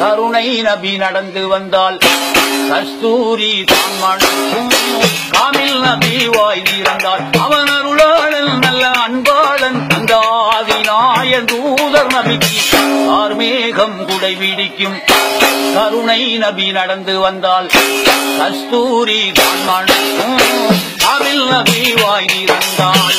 கருணை நபி நடந்து வந்தால் கஸ்தூரி தான் மணக்கும் காமில் நபி வாய் திறந்தால் அவன் அருளாளன் நல்ல அன்பாளன் அந்த ஆதிநாயன் தூதர் நபிக்கு ஆர்மேகம் குடை பிடிக்கும் கருணை நபி நடந்து வந்தால் கஸ்தூரி தான் மணக்கும் காமில் நபி வாய் திறந்தால்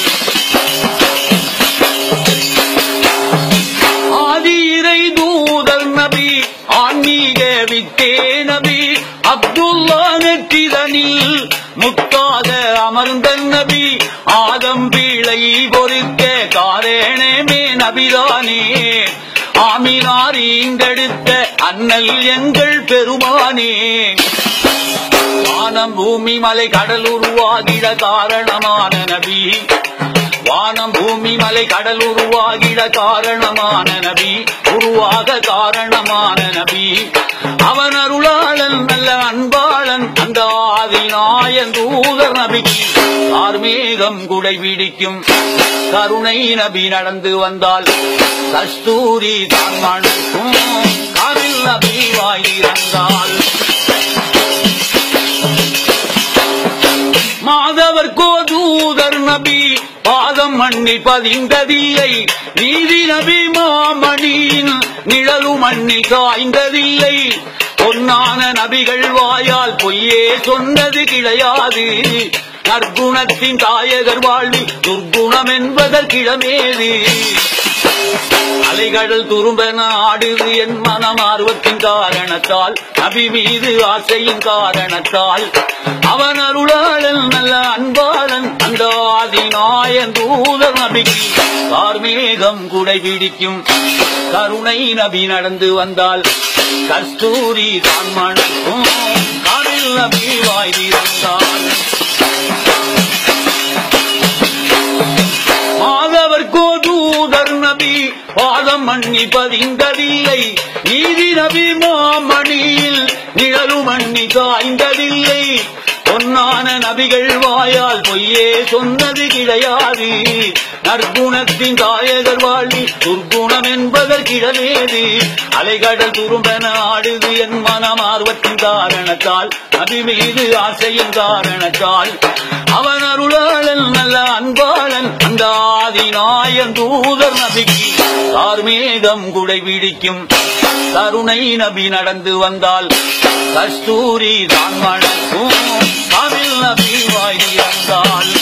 ஆதி இறை தூதர் நபி ஆன்மீக வித்தே நபி அப்துல்லா நெற்றிதனில் முத்தாக அமர்ந்த நபி ஆதம் பீளை பொறுக்க காரணமே நபிதானே ஆமினார் ஈங்கெடுத்த அண்ணல் எங்கள் பெருமானே வானம் பூமி மலை கடல் உருவாகிட காரணமான நபி வானம் பூமி மலை கடல் உருவாகிட காரணமான நபி உருவாக காரணமான நபி அவன் அருளாளன் நல்ல அன்பாளன் அந்த ஆதிநாயன் தூதர் நபிக்கு ஆர்மேகம் குடை பிடிக்கும் கருணை நபி நடந்து வந்தால் கஸ்தூரி தான் மணக்கும் காரில் நபி வாயிருந்தால் மாதவர் கோதூதர் நபி பாதம் மண்ணில் பதிந்ததில்லை நீதி நபி மாமணியின் நிழலு மண்ணில் காய்ந்ததில்லை பொன்னான நபிகள் வாயால் பொய்யே சொன்னது கிடையாது நற்குணத்தின் தாயகர் வாழ்வு துர்க்குணம் என்பதற்கிடமேது அலைகடல் துரும்பென ஆடுது என் மனம் ஆர்வத்தின் காரணத்தால் நபி மீது ஆசையின் காரணத்தால் அவன் அருளாளன் நல்ல அன்பாளன் அந்த ஆதிநாயன் தூதர் நபிக்கு கார்மேகம் குடை பிடிக்கும் கருணை நபி நடந்து வந்தால் கஸ்தூரி தான் மணக்கும் காரில் நபி வாய் திறந்தால் மாதவர் கோதூதர் நபி பாதம் மண்ணி பதிந்ததில்லை நீதி நபி மாமணியில் நிழலு மண்ணி காய்ந்ததில்லை பொன்னான நபிகள் வாயால் பொய்யே சொன்னது கிடையாது நற்குணத்தின் தாயகர் வாழ்வி துர்க்குணம் என்பதற்கிடமேது அலைகடல் துரும்பென ஆடுது என் மனம் ஆர்வத்தின் காரணத்தால் நபி மீது ஆசையின் காரணத்தால் அவன் அருளாளன் நல்ல அன்பாளன் அந்த ஆதிநாயன் தூதர் நபிக்கு கார்மேகம் குடை பிடிக்கும் கருணை நபி நடந்து வந்தால் கஸ்தூரி தான் மணக்கும் காமில் நபி வாயிருந்தால்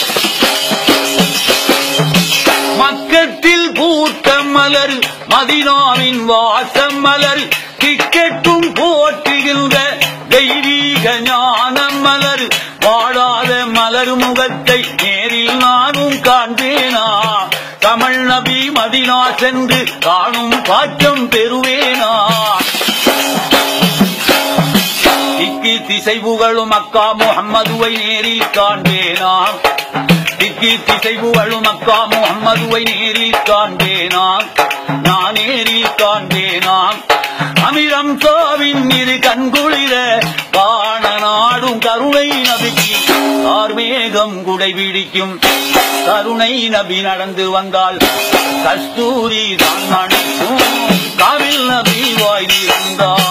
மக்கத்தில் பூத்த மலர் மதினாவின் வாசம் மலர் திக்கெட்டும் போற்றுகின்ற தெய்வீக ஞானம் மலர் வாழாத மலர் முகத்தை நேரில் நானும் காண்பேனா தமிழ் நபி மதினா சென்று காணும் பாக்கியம் பெறுவேனா திக்கி திசை புகழும் அக்கா முகம்மதுவை நேரில் காண்பேனா திக்கி திசை புகழும் அக்கா முகம்மதுவை நேரில் காண்பேனா நான் நேரில் காண்பேனா அமிரம் சாவின் இரு கண்குளிர காண நாடும் கருணை நபிக்கு கார்மேகம் குடை பிடிக்கும் கருணை நபி நடந்து வந்தால் கஸ்தூரி தான் மணக்கும் காவில் நபி வாய் இருந்தார்